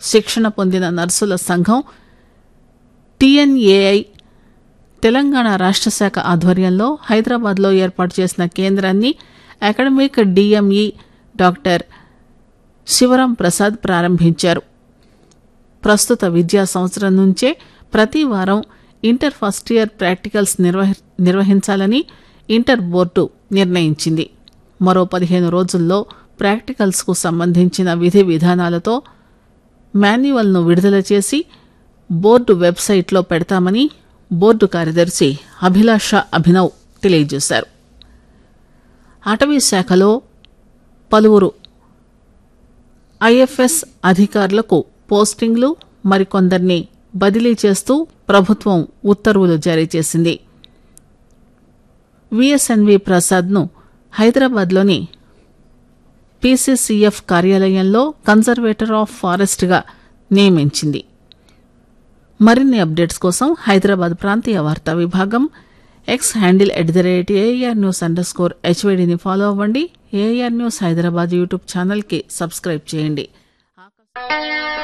శిక్షణ పొందిన నర్సుల సంఘం టీఎన్ఏఐ తెలంగాణ రాష్ట్ర శాఖ ఆధ్వర్యంలో హైదరాబాద్లో ఏర్పాటు చేసిన కేంద్రాన్ని academic DME doctor Sivaram Prasad ప్రారంభించారు ప్రస్తుత విద్యా సంవత్సరం నుంచే ప్రతి వారం ఇంటర్ ఫస్ట్ ఇయర్ ప్రాక్టికల్స్ నిర్వహి నిర్వహించాలని ఇంటర్ బోర్డు నిర్ణయించింది మరో పదిహేను రోజుల్లో ప్రాక్టికల్స్కు సంబంధించిన విధి విధానాలతో మాన్యువల్ను విడుదల చేసి బోర్డు వెబ్సైట్లో పెడతామని బోర్డు కార్యదర్శి అభిలాష అభినవ్ తెలియజేశారు అటవీ శాఖలో పలువురు ఐఎఫ్ఎస్ అధికారులకు పోస్టింగ్లు మరికొందరిని బదిలీ చేస్తూ ప్రభుత్వం ఉత్తర్వులు జారీ చేసింది విఎస్ఎన్వి ప్రసాద్ను హైదరాబాద్లోని పీసీసీఎఫ్ కార్యాలయంలో కన్జర్వేటర్ ఆఫ్ ఫారెస్ట్గా నియమించింది మరిన్ని అప్డేట్స్ కోసం హైదరాబాద్ ప్రాంతీయ వార్తా విభాగం X handle at the rate AR news under score హెచ్వైడిని ఫాలో అవ్వండి ఏఆర్ న్యూస్ హైదరాబాద్ యూట్యూబ్ ఛానల్కి సబ్స్క్రైబ్ చేయండి